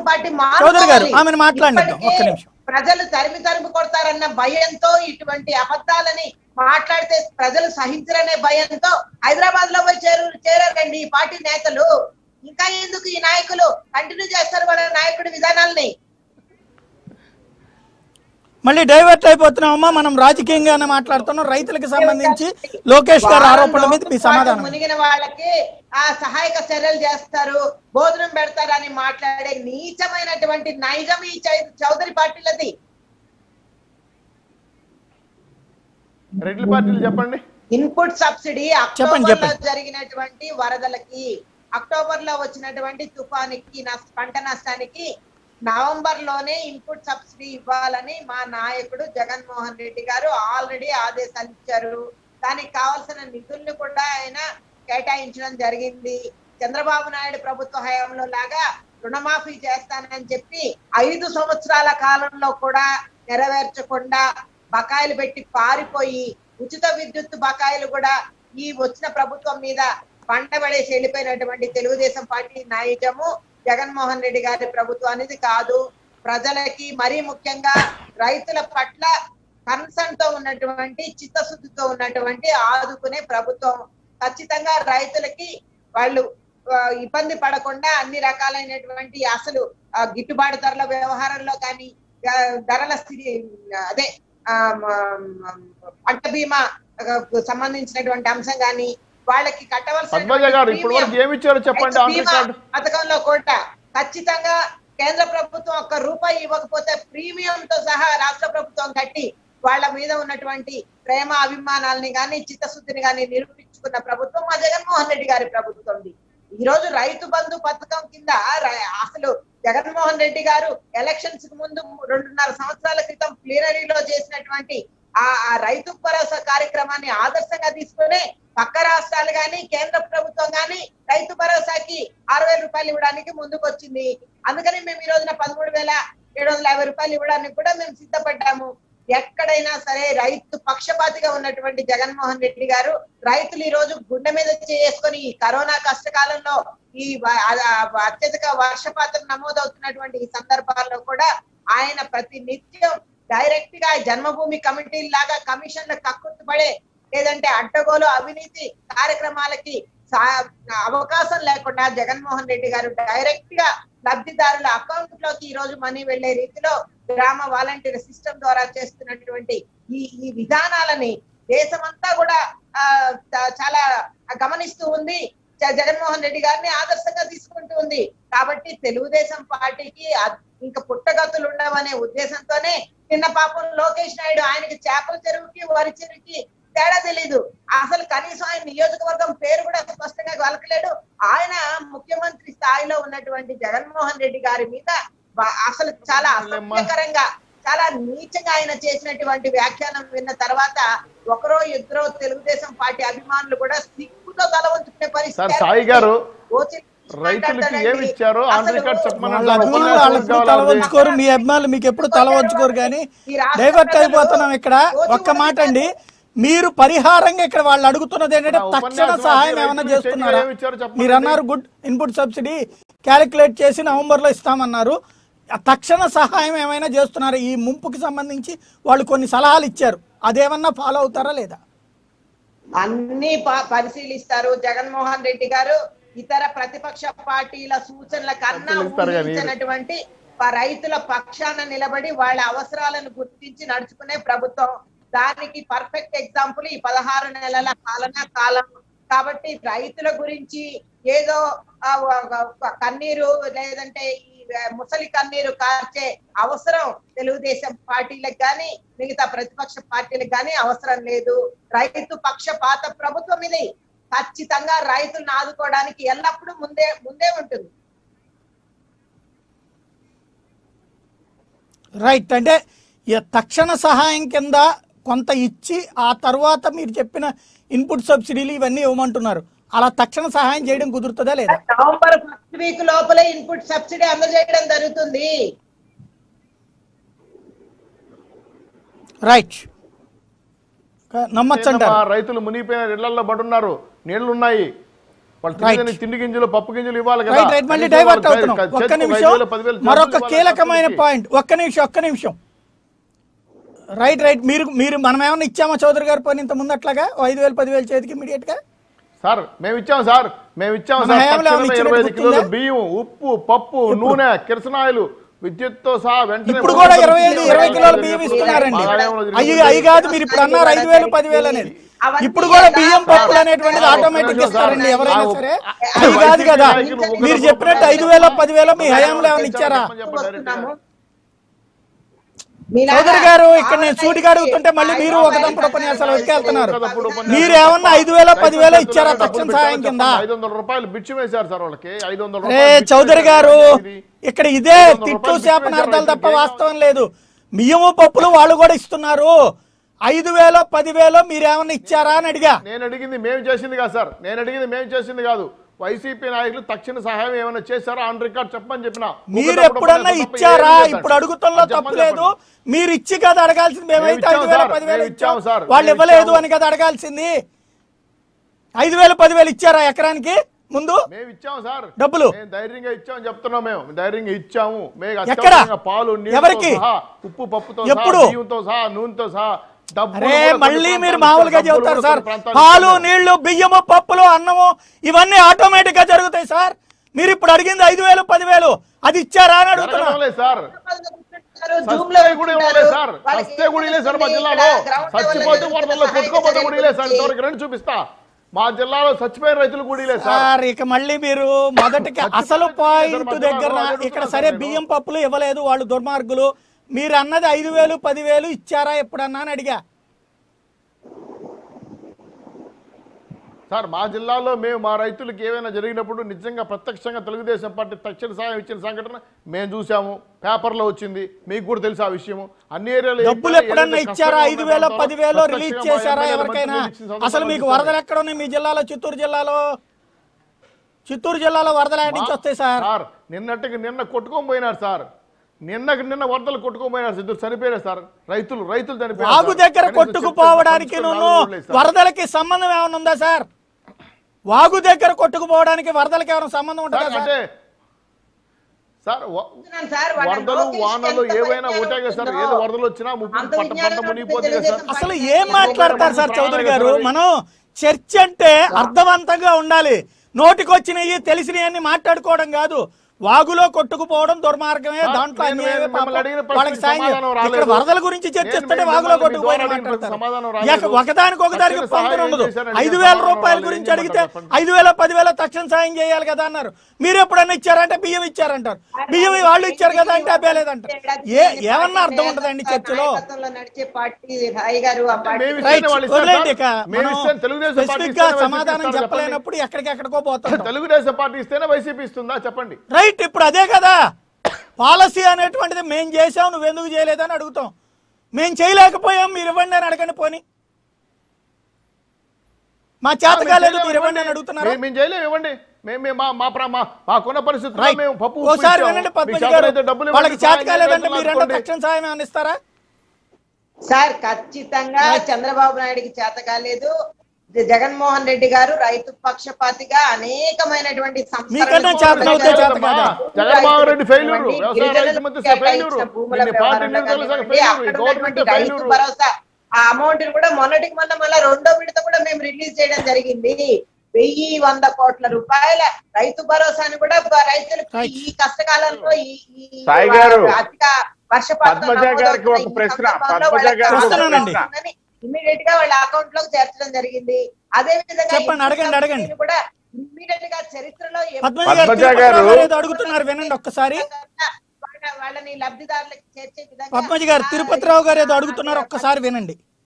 Party Chowdary గారు, మారుకోవాలి. ఆమెను మాట్లాడనిద్దాం. ఇప్పటికే ఒక్క నిమిషం. ప్రజలు తరిమి తరిమి కొడతారన్న భయంతో ఇటువంటి అబద్ధాలని మాట్లాడితే ప్రజలు సహించరనే భయంతో హైదరాబాద్ లో పోయి చేరు చేరారండి ఈ పార్టీ నేతలు ఇంకా ఎందుకు ఈ నాయకులు కంటిన్యూ చేస్తారు వాళ్ళ నాయకుడి విధానాల్ని మళ్ళీ డైవర్ట్ అయిపోతున్నామమ్మా మనం రాజకీయంగానే మాట్లాడుతున్నాం రైతులకు సంబంధించి లోకేష్ గారి ఆరోపణల మీద మీ సమాధానం మునిగిన వాళ్ళకి ఆ సహాయక చర్యలు చేస్తారు భోజనం పెడతారని మాట్లాడే నీచమైనటువంటి నైజం ఈ చౌ- చౌదరి పార్టీలది రెడ్డి పార్టీలు చెప్పండి ఇన్పుట్ సబ్సిడీ చెప్పండి, అక్టోబర్ లో చెప్పండి. జరిగినటువంటి వరదలకి అక్టోబర్ లో వచ్చినటువంటి తుఫానికి నష్ట- పంట నష్టానికి నవంబర్ లోనే ఇన్పుట్ సబ్సిడీ ఇవ్వాలని మా నాయకుడు జగన్మోహన్ రెడ్డి గారు ఆల్రెడీ ఆదేశాలు ఇచ్చారు దానికి కావాల్సిన నిధుల్ని కూడా ఆయన కేటాయించడం జరిగింది చంద్రబాబు నాయుడు ప్రభుత్వ హయాంలో లాగా రుణమాఫీ చేస్తానని చెప్పి ఐదు సంవత్సరాల కాలంలో కూడా నెరవేర్చకుండా బకాయిలు పెట్టి పారిపోయి ఉచిత విద్యుత్ బకాయిలు కూడా ఈ వచ్చిన ప్రభుత్వం మీద పంటబడేసి వెళ్ళిపోయినటువంటి తెలుగుదేశం పార్టీ నాయకము జగన్మోహన్ రెడ్డి గారి ప్రభుత్వం అనేది కాదు ప్రజలకి మరీ ముఖ్యంగా రైతుల పట్ల కన్సర్న్ తో ఉన్నటువంటి చిత్తశుద్ధితో ఉన్నటువంటి ఆదుకునే ప్రభుత్వం ఖచ్చితంగా రైతులకి వాళ్ళు ఆ, ఇబ్బంది పడకుండా అన్ని రకాలైనటువంటి అసలు ఆ, గిట్టుబాటు ధరల వ్యవహారంలో కానీ ఆ, ధరల స్థితి అదే ఆ, మ- మ- పంట బీమా ఆ, సంబంధించినటువంటి అంశం కానీ వాళ్ళకి పద్మజ గారు ఇప్పుడు వరకు ఏమి ఇచ్చారో చెప్పండి ఆన్ రికార్డ్ పథకంలో కూడా ఖచ్చితంగా కేంద్ర ప్రభుత్వం ఒక్క రూపాయి ఇవ్వకపోతే ప్రీమియం తో సహా రాష్ట్ర ప్రభుత్వం కట్టి వాళ్ళ మీద ఉన్నటువంటి ప్రేమ అభిమానాల్ని గాని చిత్తశుద్ధిని గాని నిరూపించుకున్న ప్రభుత్వం మా జగన్మోహన్ రెడ్డి గారి ప్రభుత్వం ఈ రోజు రైతు బంధు పథకం కింద రై- అసలు జగన్మోహన్ రెడ్డి గారు ఎలక్షన్స్ కు ముందు రెండున్నర సంవత్సరాల క్రితం ప్లీనరీలో చేసినటువంటి ఆ ఆ రైతు భరోసా కార్యక్రమాన్ని ఆదర్శంగా తీసుకుని పక్క రాష్ట్రాలు గాని కేంద్ర ప్రభుత్వం గాని రైతు భరోసాకి ఆరు వేల రూపాయలు ఇవ్వడానికి ముందుకు వచ్చింది అందుకని మేము ఈ రోజున పదమూడు వేల ఏడు వందల యాభై రూపాయలు ఇవ్వడానికి కూడా మేము సిద్ధపడ్డాము ఎక్కడైనా సరే రైతు పక్షపాతిగా ఉన్నటువంటి జగన్మోహన్ రెడ్డి గారు రైతులు ఈ రోజు గుండె మీద చేసుకొని ఈ కరోనా కష్టకాలంలో ఈ వ- ఆ- ఆ అత్యధిక వర్షపాతం నమోదవుతున్నటువంటి ఈ సందర్భాల్లో కూడా ఆయన ప్రతి నిత్యం డైరెక్ట్ గా జన్మభూమి కమిటీ లాగా కమిషన్ల కక్కుర్తిపడే లేదంటే అడ్డగోలు అవినీతి కార్యక్రమాలకి సా- అవకాశం లేకుండా జగన్మోహన్ రెడ్డి గారు డైరెక్ట్ గా లబ్ధిదారుల అకౌంట్ లోకి ఈ రోజు మనీ వెళ్లే రీతిలో గ్రామ వాలంటీర్ సిస్టమ్ ద్వారా చేస్తున్నటువంటి ఈ ఈ విధానాలని దేశమంతా కూడా ఆ, చ- చాలా గమనిస్తూ ఉంది జ- జగన్మోహన్ రెడ్డి గారిని ఆదర్శంగా తీసుకుంటూ ఉంది కాబట్టి తెలుగుదేశం పార్టీకి అద్- ఇంకా పుట్టగతులు ఉండవనే ఉద్దేశంతోనే నిన్న పాపం లోకేష్ నాయుడు ఆయనకి చేపల చెరువుకి వరి చెరువుకి తేడా తెలీదు అసలు కనీసం ఆయన నియోజకవర్గం పేరు కూడా స్పష్టంగా వలకలేడు ఆయన ముఖ్యమంత్రి స్థాయిలో ఉన్నటువంటి జగన్మోహన్ రెడ్డి గారి మీద బ- అసలు చాలా అసభ్యకరంగా చాలా నీచంగా ఆయన చేసినటువంటి వ్యాఖ్యానం విన్న తర్వాత ఒకరో ఇద్దరో తెలుగుదేశం పార్టీ అభిమానులు కూడా సిగ్గుతో తల వంచుకునే పరిస్థితి సార్ సాయి గారు ఓచి రైతులకి ఏమి ఇచ్చారో ఆన్ అసలు రికార్డ్ చెప్పమని వాళ్ళ అంటున్నారు. అభిమానులు వాళ్ళు ఎప్పుడు తల వంచుకోరు మీ అభిమానులు మీకు ఎప్పుడు తల వంచుకోరు కానీ ఈ రాష్ట్ర డైవర్ట్ ప్రజలు అయిపోతున్నాం ఇక్కడ ఒక్క మాట అండి మీరు పరిహారంగా ఇక్కడ వాళ్ళు అడుగుతున్నది ఏంటంటే నా తక్షణ ఉపన్యాసం సహాయం అది ఏమైనా రైతులకు చేస్తున్నారా ఏమి ఇచ్చారో చెప్పండి. మీరు అన్నారు గుడ్ ఇన్పుట్ సబ్సిడీ క్యాలిక్యులేట్ చేసి నవంబర్ లో ఇస్తామన్నారు ఆ తక్షణ సహాయం ఏమైనా చేస్తున్నారా ఈ ముంపుకి సంబంధించి వాళ్ళు కొన్ని సలహాలు ఇచ్చారు అదేమన్నా ఫాలో అవుతారా లేదా అన్ని ప- పరిశీలిస్తారు జగన్మోహన్ రెడ్డి గారు ఇతర ప్రతిపక్ష పార్టీల సూచనల కన్నా పరిశీలిస్తారు కానీ ఊహించినటువంటి ప- రైతుల పక్షాన నిలబడి వాళ్ళ అవసరాలను గుర్తించి నడుచుకునే ప్రభుత్వం దానికి పర్ఫెక్ట్ ఎగ్జాంపుల్ ఈ పదహారు నెలల పాలన కాలం కాబట్టి రైతుల గురించి ఏదో ఆ, ఒక- ఒక కన్నీరు లేదంటే ఈ ముసలి కన్నీరు కార్చే అవసరం తెలుగుదేశం పార్టీలకు గాని మిగతా ప్రతిపక్ష పార్టీలకు గాని అవసరం లేదు రైతు పక్షపాత ప్రభుత్వం ఇది ఖచ్చితంగా రైతులను ఆదుకోవడానికి ఎల్లప్పుడూ ముందే ముందే ఉంటుంది రైట్ అంటే ఈ తక్షణ సహాయం కింద కొంత ఇచ్చి ఆ తర్వాత మీరు చెప్పిన ఇన్పుట్ సబ్సిడీలు ఇవన్నీ ఇవ్వమంటున్నారు అలా తక్షణ సహాయం చేయడం కుదురుతుందా లేదా నవంబర్ ఫస్ట్ వీక్ లోపలే ఇన్పుట్ సబ్సిడీ అందజేయడం జరుగుతుంది రైట్ నమ్మచ్చంటారు ఏందమ్మా, రైతులు మునిగిపోయిన ఇళ్లలో పడున్నారు నీళ్లు ఉన్నాయి వాళ్ళు తినేదానికి తిండి గింజలు పప్పు గింజలు ఇవ్వాలి కదా రైట్ రైట్ మళ్ళీ కనీసం డైవర్ట్ వాళ్ళకి అవుతున్నాం చేతికి ఒక్క ఐదు నిమిషం వేలు, పదివేలు మరొక చేతులు ఇవ్వాలి కీలకమైన ఖర్చులకి. పాయింట్ ఒక్క నిమిషం ఒక్క నిమిషం రైట్ రైట్ మీరు మీరు మనం ఏమన్నా ఇచ్చామా చౌదరి గారు పోనీ ఇంత ముందట్లాగా ఓ ఐదు వేలు పదివేలు చేతికి ఇమీడియట్ గా సార్ మేము ఇచ్చాం సార్ మేము ఇచ్చాం మన సార్ హయాంలో తక్షణమే ఇచ్చినట్టు ఇరవై ఐదు గుర్తుందా? కిలోలు బియ్యం ఉప్పు పప్పు నూనె కిరసనాయలు విద్యుత్ తో సహా వెంటనే ఇప్పుడు కూడా ఇరవై ఐదు ఇరవై కిలోల బియ్యం ఇస్తున్నారండి మా హయాంలో జరిగిన అయ్యి అయ్యి కాదు మీరు ఇప్పుడు అన్నారు ఐదు వేలు పదివేలు అనేది ఇప్పుడు కూడా బియ్యం పప్పులు అనేటువంటిది ఆటోమేటిక్ ఇస్తారండి ఎవరైనా సరే అవి కాదు కదా మీరు చెప్పినట్టు ఐదు వేల పదివేల మీ హయాంలో ఏమైనా ఇచ్చారా వస్తున్నాము. మీలాగా చౌదరి గారు ఇక్కడ నేను సూటిగా అడుగుతుంటే మళ్ళీ మీరు ఒక దంపుడు ఉపన్యాసాలు వెళ్తున్నారు మీరు ఏమన్నా ఐదు వేల పదివేల ఇచ్చారా తక్షణ సహాయం కింద ఐదు వందల రూపాయలు బిచ్చు వేశారు సార్ వాళ్ళకి ఐదు వందల రే రూపాయలు బిచ్చు చౌదరి వేశారు. గారు ఇది. ఇక్కడ ఇదే ఐదు వందల తిట్టు రూపాయలు శాపనార్థాలు బిచ్చు తప్ప వేశారు. వాస్తవం లేదు బియ్యము పప్పులు వాళ్ళు కూడా ఇస్తున్నారు ఐదు వేల పదివేలు మీరేమన్నా ఇచ్చారా అని అడిగా నేను అడిగింది మేము చేసింది కాదు సార్ నేను అడిగింది మేము చేసింది కాదు వైసీపీ నాయకులు తక్షణ సహాయం ఏమైనా చేశారా ఆన్ రికార్డ్ చెప్పని చెప్పిన మీరు ఎప్పుడన్నా ఇచ్చారా ఇప్పుడు అడుగుతుల్లో తప్పు లేదు మీరు ఇచ్చి కదా అడగాల్సింది మేమైతే ఇచ్చాం ఐదు వేల సార్, పదివేలు మేము ఇచ్చాం ఇచ్చాం సార్, వాళ్ళు మేము ఇవ్వలేదు ఇచ్చాము. అని కదా అడగాల్సింది ఐదు వేలు పదివేలు ఇచ్చారా ఎకరానికి ముందు మేము ఇచ్చాము సార్ డబ్బులు? మేము ధైర్యంగా ఇచ్చాము చెప్తున్నాం మేము ధైర్యంగా ఇచ్చాము మేము ఎక్కడ? అత్యవసరంగా పాలు నీళ్ళతో ఎవరికి? సహా ఉప్పు పప్పుతో ఎప్పుడు? సహా బియ్యంతో సహా నూనెతో సహా డబ్బులు అరే కూడా కొన్ని మళ్ళీ మీరు ప్రాంతాలకు మామూలుగా ఇచ్చారు, చెబుతారు డబ్బులు సార్ కూడా కొన్ని పాలు ప్రాంతాలకు నీళ్లు బియ్యము పప్పులు అన్నము ఇవన్నీ ఆటోమేటిక్ గా జరుగుతాయి సార్ మీరు ఇప్పుడు అడిగింది ఐదు వేలు పదివేలు అది ఇచ్చారా అని అడుగుతున్నా జరగడం లేదు సార్ Zoom లో సస్తే కూడా ఇవ్వలేదు సార్ వాళ్ళకి సస్తే కూడా ఇవ్వలేదు సార్ మా ఇక్కడ జిల్లాలో ground level చచ్చిపోతే లో వరదల్లో సహాయక కొట్టుకోపోతే కూడా ఇవ్వలేదు సార్ చర్యలు ఇంతవరకు రండి చూపిస్తా మా జిల్లాలో చచ్చిపోయిన రైతులు కూడా ఇవ్వలేదు సార్ సార్ ఇక మళ్ళీ మీరు మొదటికి అసలు పాయింట్ దగ్గర ఇక్కడ సరే బియ్యం పప్పులు ఇవ్వలేదు వాళ్ళు దుర్మార్గులు మీరు అన్నది ఐదు వేలు పదివేలు ఇచ్చారా ఎప్పుడన్నా అని అడిగా సార్ మా జిల్లాలో మేము మా రైతులకు ఏమైనా జరిగినప్పుడు నిజంగా ప్రత్యక్షంగా తెలుగుదేశం పార్టీ తక్షణ సాయం ఇచ్చిన సంఘటన మేము చూసాము పేపర్లో వచ్చింది మీకు కూడా తెలుసు ఆ విషయము అన్ని ఏరియాలో డబ్బులు ఎప్పుడన్నా ఇచ్చారా ఐదు వేలు పదివేలు రిలీజ్ చేశారా ఎవరికైనా అసలు మీకు వరదలు ఎక్కడ ఉన్నాయి మీ జిల్లాలో చిత్తూరు జిల్లాలో చిత్తూరు జిల్లాలో వరదలు ఎక్కడి నుంచి వస్తాయి సార్ సార్ నిన్నటికి నిన్న కొట్టుకొని పోయినారు సార్ నిన్నకి నిన్న వరదలు కొట్టుకొని పోయినారు ఇద్దరు చనిపోయారు సార్ రైతులు రైతులు చనిపోయారు వాగు సార్. దగ్గర కనీసం కొట్టుకుపోవడానికి చెప్తే నువ్వు పట్టించుకునే వాళ్ళు కూడా లేదు సార్. వరదలకి సంబంధం ఏమైనా ఉందా సార్ వాగు దగ్గర కొట్టుకుపోవడానికి వరదలకి ఏమైనా సంబంధం ఉంటుందా సార్, సార్ అంటే సార్ వ- సార్ వాళ్ళ వరదలు లోకేష్ వానలు ఎంత ఏవైనా పరిజ్ఞానం ఒకటే కదా సార్ ఉందో. ఏదో వరదలు వచ్చినా ముప్పు అంత పంట పంట విజ్ఞానం మునిగిపోతుంది కదా సార్ తెలుగుదేశం అసలు పార్టీ ఏం మాట్లాడతారు సార్ చౌదరి గారు మనం చర్చ అంటే అర్థవంతంగా ఉండాలి నోటికొచ్చినవి తెలిసినవి మాట్లాడుకోవడం కాదు వాగులో కొట్టుకుపోవడం దుర్మార్గమే సార్, దాంట్లో నేను అన్యాయమే మిమ్మల్ని పాపం. అడిగిన ప్రశ్నకి వాళ్ళకి సాయం చేయ- సమాధానం రాలేదు. ఇక్కడ వరదల గురించి చర్చిస్తుంటే నేను వాగులో మిమ్మల్ని కొట్టుకుపోయిన మీ ద్వారా అడిగిన మాట్లాడతారు సమాధానం ఇక రాలేదు. ఒకదానికి ఒకదానికి తక్షణ పొంతన సహాయం ఉండదు చేశారని ఐదు చెప్పి వేల సమాధానం రూపాయల రాలేదు. గురించి ఏం అడిగితే చెప్పండి. ఐదు వేల పదివేల తక్షణ సాయం చేయాలి కదా అన్నారు మీరు ఎప్పుడన్నా ఇచ్చారంటే బియ్యం ఇచ్చారంటారు బియ్యం వాళ్ళు ఇచ్చారు కదా అంటే అబ్బేలేదంటారు ఏ ఏమన్నా అర్థం ఉంటుందండి చర్చలో నాయకత్వంలో నడిచే పార్టీ రాయ్ గారు ఆ పార్టీ మేము రైట్ ఇస్తేనే వాళ్ళు ఇస్తారు వదిలేండి సార్. ఇక మేము మనం ఇస్తే తెలుగుదేశం పార్టీ స్పెసిఫిక్ గా ఇస్తేనే వైసీపీ సమాధానం ఇస్తారు చెప్పలేనప్పుడు ఎక్కడికెక్కడికో పోతాం తెలుగుదేశం పార్టీ ఇస్తేనే వైసీపీ ఇస్తుందా చెప్పండి రైట్ ఇప్పుడు అదే కదా పాలసీ అనేటువంటిది మేం చేసాం నువ్వు ఎందుకు చేయలేదని అడుగుతాం మేము చేయలేకపోయాం మీరు ఇవ్వండి అని అడగండి పోని మా చేత కాలేదు మీరు ఇవ్వండి అని అడుగుతున్నారు మేము- మేము చేయలేము ఇవ్వండి మేము మేము మా మా ప్ర- మా మాకున్న పరిస్థితుల్లో రైట్ మేము పప్పు ఉప్పు ఓసారి ఇచ్చాము. వినండి మీకు పద్మజ గారు చేతనైతే డబ్బులు ఇవ్వండి, వాళ్ళకి చేత సాయం కాలేదంటే చేయండి, మీరంటే అనుకోండి. తక్షణ సాయం ఏమైనా ఇస్తారా సార్ ఖచ్చితంగా చంద్రబాబు నాయుడికి చేత కాలేదు జ- జగన్మోహన్ రెడ్డి గారు రైతు పక్షపాతిగా అనేకమైనటువంటి సంస్కరణలు మీకన్నా చేతన అవుతే చేత కాదమ్మా. కాదా? జగన్మోహన్ రెడ్డి failure. గిరిజనులకు వ్యవసాయ రైతు మంత్రి కేటాయించిన failure. భూముల దీన్ని పార్టీ వ్యవహారంలో నిర్ణయాలు కానివ్వండి, failure. అక్కడ గవర్నమెంట్ ఉన్నటువంటి రైతు failure. భరోసా ఆ అమౌంట్ కూడా మొన్నటికి మొన్న మళ్ళీ రెండో విడత కూడా మేము రిలీజ్ చేయడం జరిగింది వెయ్యి వంద కోట్ల రూపాయల రైతు భరోసాని కూడా బ- రైతులకు Right. ఈ కష్టకాలంలో ఈ ఈ సాయి గారు, అధిక వర్షపాతం పద్మజ గారికి ఒక ప్రశ్న, పద్మజ గారికి ఒక ప్రశ్న. ఇమీడియట్ గా వాళ్ళ అకౌంట్ లోకి చేర్చడం జరిగింది అదే విధంగా చెప్పండి, ఈ అడగండి, అడగండి. సబ్సిడీని కూడా ఇమీడియట్ గా చరిత్రలో ఎప్పుడు పద్మజ గారు పద్మజ తిరుపతి గారు- రావు గారు ఏదో అడుగుతున్నారు వినండి ఒక్కసారి వాళ్ళ- వాళ్ళని లబ్ధిదారులకు చేర్చే విధంగా పద్మజ గారు తిరుపతి రావు గారు ఏదో అడుగుతున్నారు ఒక్కసారి వినండి